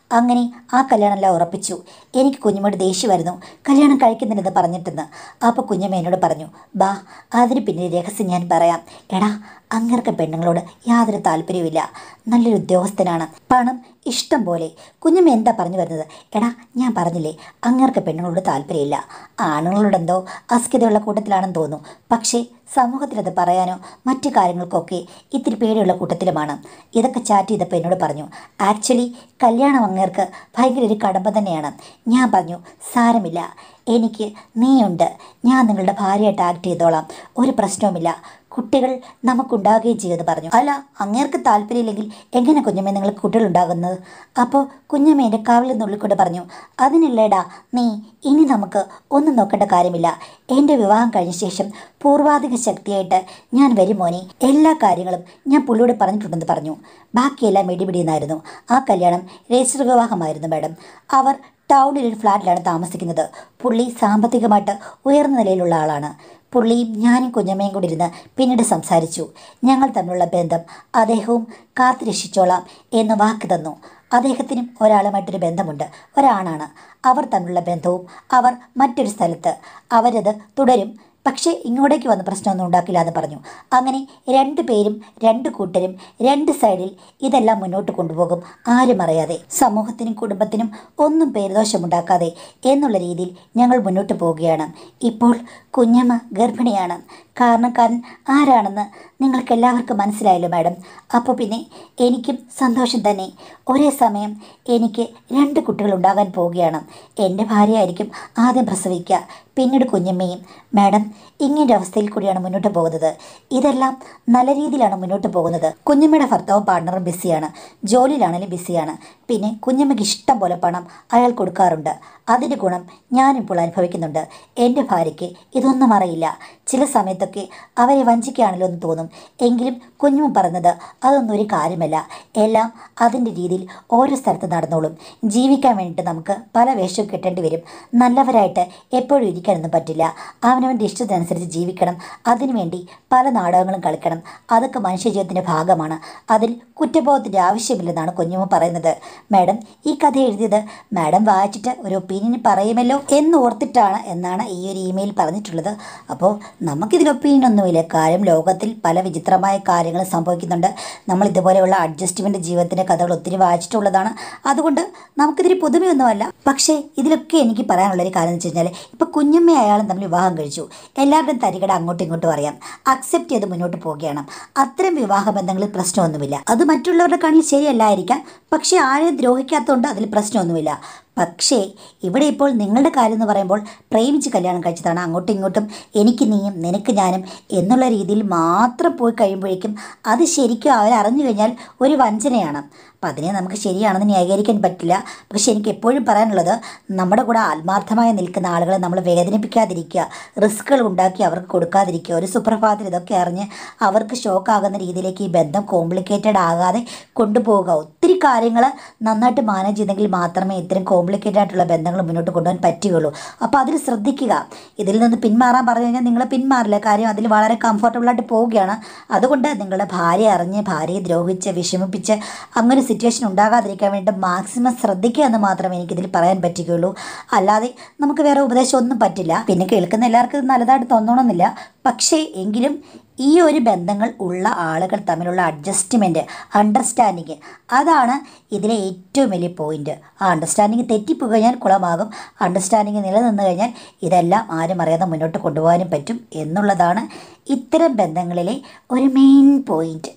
അങ്ങനെ ആ കല്യാണമെല്ലാം ഉറപ്പിച്ചു എനിക്ക് കുഞ്ഞമ്മയോട് ദേഷ്യമായിരുന്നു കല്യാണം കഴിക്കുന്നില്ലെന്ന് പറഞ്ഞിട്ടെന്ന് അപ്പോൾ കുഞ്ഞമ്മ എന്നോട് പറഞ്ഞു ബാ അതിന് പിന്നെ രഹസ്യം ഞാൻ പറയാം എടാ അങ്ങനത്തെ പെണ്ണുങ്ങളോട് യാതൊരു താല്പര്യവുമില്ല നല്ലൊരു ഉദ്യോഗസ്ഥനാണ് പണം ഇഷ്ടം പോലെ കുഞ്ഞമ്മ എന്താ പറഞ്ഞു വരുന്നത് എടാ ഞാൻ പറഞ്ഞില്ലേ അങ്ങനത്തെ പെണ്ണുങ്ങളോട് താല്പര്യമില്ല ആണുങ്ങളോടെന്തോ അസ്കിതയുള്ള കൂട്ടത്തിലാണെന്ന് തോന്നുന്നു പക്ഷേ സമൂഹത്തിലത് പറയാനോ മറ്റു കാര്യങ്ങൾക്കൊക്കെ ഇത്തിരി പേടിയുള്ള കൂട്ടത്തിലുമാണ് ഇതൊക്കെ ചാറ്റ് ചെയ്തപ്പോൾ എന്നോട് പറഞ്ഞു ആക്ച്വലി കല്യാണം അങ്ങേർക്ക് ഭയങ്കര ഒരു കടമ്പ തന്നെയാണ് ഞാൻ പറഞ്ഞു സാരമില്ല എനിക്ക് നീയുണ്ട് ഞാൻ നിങ്ങളുടെ ഭാര്യയായിട്ട് ആക്ട് ചെയ്തോളാം ഒരു പ്രശ്നവുമില്ല കുട്ടികൾ നമുക്കുണ്ടാകുകയും ചെയ്യുമെന്ന് പറഞ്ഞു അല്ല അങ്ങേർക്ക് താല്പര്യമില്ലെങ്കിൽ എങ്ങനെ കുഞ്ഞമ്മ നിങ്ങൾക്ക് കുട്ടികളുണ്ടാകുന്നത് അപ്പോൾ കുഞ്ഞമ്മ എൻ്റെ കാവിൽ നുള്ളിക്കൊണ്ട് പറഞ്ഞു അതിനില്ലേടാ നീ ഇനി നമുക്ക് ഒന്നും നോക്കേണ്ട കാര്യമില്ല എൻ്റെ വിവാഹം കഴിഞ്ഞ ശേഷം പൂർവാധിക ശക്തിയായിട്ട് ഞാൻ വരും മോനെ എല്ലാ കാര്യങ്ങളും ഞാൻ പുള്ളിയോട് പറഞ്ഞിട്ടുണ്ടെന്ന് പറഞ്ഞു ബാക്കിയെല്ലാം ഇടിപിടിയെന്നായിരുന്നു ആ കല്യാണം രജിസ്റ്റർ വിവാഹമായിരുന്നു മാഡം അവർ ടൗണിൽ ഒരു ഫ്ലാറ്റിലാണ് താമസിക്കുന്നത് പുള്ളി സാമ്പത്തികമായിട്ട് ഉയർന്ന നിലയിലുള്ള ആളാണ് പുള്ളിയും ഞാനും കുഞ്ഞമ്മയും കൂടി ഇരുന്ന് പിന്നീട് സംസാരിച്ചു ഞങ്ങൾ തമ്മിലുള്ള ബന്ധം അദ്ദേഹവും കാത്തുരക്ഷിച്ചോളാം എന്ന് വാക്ക് തന്നു അദ്ദേഹത്തിനും ഒരാളുമായിട്ടൊരു ബന്ധമുണ്ട് ഒരാണാണ് അവർ തമ്മിലുള്ള ബന്ധവും അവർ മറ്റൊരു സ്ഥലത്ത് അവരത് തുടരും പക്ഷേ ഇങ്ങോട്ടേക്ക് വന്ന പ്രശ്നമൊന്നും ഉണ്ടാക്കില്ല എന്ന് പറഞ്ഞു അങ്ങനെ രണ്ട് പേരും രണ്ട് കൂട്ടരും രണ്ട് സൈഡിൽ ഇതെല്ലാം മുന്നോട്ട് കൊണ്ടുപോകും ആരും അറിയാതെ സമൂഹത്തിനും കുടുംബത്തിനും ഒന്നും പേരുദോഷമുണ്ടാക്കാതെ എന്നുള്ള രീതിയിൽ ഞങ്ങൾ മുന്നോട്ട് പോവുകയാണ് ഇപ്പോൾ കുഞ്ഞമ്മ ഗർഭിണിയാണ് കാരണക്കാരൻ ആരാണെന്ന് നിങ്ങൾക്ക് എല്ലാവർക്കും മനസ്സിലായല്ലോ മാഡം അപ്പോൾ പിന്നെ എനിക്കും സന്തോഷം തന്നെ ഒരേ സമയം എനിക്ക് രണ്ട് കുട്ടികൾ ഉണ്ടാകാൻ പോവുകയാണ് എൻ്റെ ഭാര്യയായിരിക്കും ആദ്യം പ്രസവിക്കുക പിന്നീട് കുഞ്ഞമ്മയും മാഡം ഇങ്ങനൊരു അവസ്ഥയിൽ കൂടിയാണ് മുന്നോട്ട് പോകുന്നത് ഇതെല്ലാം നല്ല രീതിയിലാണ് മുന്നോട്ട് പോകുന്നത് കുഞ്ഞമ്മയുടെ ഭർത്താവും പാർട്ണറും ബിസിയാണ് ജോലിയിലാണെങ്കിലും ബിസിയാണ് പിന്നെ കുഞ്ഞമ്മയ്ക്ക് ഇഷ്ടം പോലെ പണം അയാൾ കൊടുക്കാറുണ്ട് അതിൻ്റെ ഗുണം ഞാനിപ്പോൾ അനുഭവിക്കുന്നുണ്ട് എൻ്റെ ഭാര്യയ്ക്ക് ഇതൊന്നും അറിയില്ല ചില സമയത്തൊക്കെ അവരെ വഞ്ചിക്കുകയാണല്ലോ എന്ന് തോന്നും എങ്കിലും കുഞ്ഞുമ്മ പറഞ്ഞത് അതൊന്നും ഒരു കാര്യമല്ല എല്ലാം അതിൻ്റെ രീതിയിൽ ഓരോ സ്ഥലത്ത് നടന്നോളും ജീവിക്കാൻ വേണ്ടിയിട്ട് നമുക്ക് പല വേഷവും കെട്ടേണ്ടി വരും നല്ലവരായിട്ട് എപ്പോഴും ഇരിക്കാനൊന്നും പറ്റില്ല അവനവൻ്റെ ഇഷ്ടത്തിനനുസരിച്ച് ജീവിക്കണം അതിനുവേണ്ടി പല നാടകങ്ങളും കളിക്കണം അതൊക്കെ മനുഷ്യജീവിതത്തിൻ്റെ ഭാഗമാണ് അതിൽ കുറ്റബോധത്തിൻ്റെ ആവശ്യമില്ലെന്നാണ് കുഞ്ഞുമ്മ പറയുന്നത് മാഡം ഈ കഥ എഴുതിയത് മാഡം വായിച്ചിട്ട് ഒരു ഒപ്പീനിയൻ പറയുമല്ലോ എന്ന് ഓർത്തിട്ടാണ് എന്നാണ് ഈ ഒരു ഇമെയിൽ പറഞ്ഞിട്ടുള്ളത് അപ്പോൾ നമുക്കിതിൽ ഒപ്പീനിയൻ ഒന്നുമില്ല കാര്യം ലോകത്തിൽ പല വിചിത്രമായ കാര്യങ്ങൾ സംഭവിക്കുന്നുണ്ട് നമ്മൾ ഇതുപോലെയുള്ള അഡ്ജസ്റ്റ്മെൻറ്റ് ജീവിതത്തിൻ്റെ കഥകൾ ഒത്തിരി വായിച്ചിട്ടുള്ളതാണ് അതുകൊണ്ട് നമുക്കിതിൽ പുതുമയൊന്നുമല്ല പക്ഷേ ഇതിലൊക്കെ എനിക്ക് പറയാനുള്ളൊരു കാര്യം എന്ന് വെച്ച് കഴിഞ്ഞാൽ ഇപ്പോൾ കുഞ്ഞമ്മ അയാളും തമ്മിൽ വിവാഹം കഴിച്ചു എല്ലാവരുടെയും തരികട അങ്ങോട്ടും ഇങ്ങോട്ടും അറിയാം അക്സെപ്റ്റ് ചെയ്ത് മുന്നോട്ട് പോവുകയാണ് അത്തരം വിവാഹ ബന്ധങ്ങളിൽ പ്രശ്നമൊന്നുമില്ല അത് മറ്റുള്ളവരുടെ കണ്ണിൽ ശരിയല്ലായിരിക്കാം പക്ഷേ ആരെയും ദ്രോഹിക്കാത്തതുകൊണ്ട് അതിൽ പ്രശ്നമൊന്നുമില്ല പക്ഷേ ഇവിടെ ഇപ്പോൾ നിങ്ങളുടെ കാര്യം എന്ന് പറയുമ്പോൾ പ്രേമിച്ച് കല്യാണം കഴിച്ചതാണ് അങ്ങോട്ടും ഇങ്ങോട്ടും എനിക്ക് നീയും നിനക്ക് ഞാനും എന്നുള്ള രീതിയിൽ മാത്രം പോയി കഴിയുമ്പോഴേക്കും അത് ശരിക്കും അവരറിഞ്ഞു കഴിഞ്ഞാൽ ഒരു വഞ്ചനയാണ് അപ്പം അതിനെ നമുക്ക് ശരിയാണെന്ന് ന്യായീകരിക്കാൻ പറ്റില്ല പക്ഷെ എനിക്ക് എപ്പോഴും പറയാനുള്ളത് നമ്മുടെ കൂടെ ആത്മാർത്ഥമായി നിൽക്കുന്ന ആളുകളെ നമ്മൾ വേദനിപ്പിക്കാതിരിക്കുക റിസ്ക്കുകൾ ഉണ്ടാക്കി അവർക്ക് കൊടുക്കാതിരിക്കുക ഒരു സുപ്രഭാതത്തിൽ ഇതൊക്കെ അറിഞ്ഞ് അവർക്ക് ഷോക്കാകുന്ന രീതിയിലേക്ക് ഈ ബന്ധം കോംപ്ലിക്കേറ്റഡ് ആകാതെ കൊണ്ടുപോവുക ഒത്തിരി കാര്യങ്ങൾ നന്നായിട്ട് മാനേജ് ചെയ്തെങ്കിൽ മാത്രമേ ഇത്തരം കോംപ്ലിക്കേറ്റഡ് ആയിട്ടുള്ള ബന്ധങ്ങൾ മുന്നോട്ട് കൊണ്ടുപോകാൻ പറ്റുകയുള്ളൂ അപ്പോൾ അതിൽ ശ്രദ്ധിക്കുക ഇതിൽ നിന്ന് പിന്മാറാൻ പറഞ്ഞു കഴിഞ്ഞാൽ നിങ്ങൾ പിന്മാറില്ല കാര്യം അതിൽ വളരെ കംഫർട്ടബിളായിട്ട് പോവുകയാണ് അതുകൊണ്ട് നിങ്ങളുടെ ഭാര്യ അറിഞ്ഞ് ഭാര്യയെ ദ്രോഹിച്ച് വിഷമിപ്പിച്ച് അങ്ങനെ സിറ്റുവേഷൻ ഉണ്ടാകാതിരിക്കാൻ വേണ്ടി മാക്സിമം ശ്രദ്ധിക്കുക എന്ന് മാത്രമേ എനിക്കിതിൽ പറയാൻ പറ്റുകയുള്ളൂ അല്ലാതെ നമുക്ക് വേറെ ഉപദേശം ഒന്നും പറ്റില്ല പിന്നെ കേൾക്കുന്ന എല്ലാവർക്കും ഇത് നല്ലതായിട്ട് തോന്നണമെന്നില്ല പക്ഷേ എങ്കിലും ഈ ഒരു ബന്ധങ്ങൾ ഉള്ള ആളുകൾ തമ്മിലുള്ള അഡ്ജസ്റ്റ്മെൻറ്റ് അണ്ടർസ്റ്റാൻഡിങ് അതാണ് ഇതിലെ ഏറ്റവും വലിയ പോയിന്റ് ആ അണ്ടർസ്റ്റാൻഡിങ് തെറ്റിപ്പോയി കഴിഞ്ഞാൽ കുളമാകും അണ്ടർസ്റ്റാൻഡിങ് നിലനിന്ന് കഴിഞ്ഞാൽ ഇതെല്ലാം ആരും അറിയാതെ മുന്നോട്ട് കൊണ്ടുപോകാനും പറ്റും എന്നുള്ളതാണ് ഇത്തരം ബന്ധങ്ങളിലെ ഒരു മെയിൻ പോയിന്റ്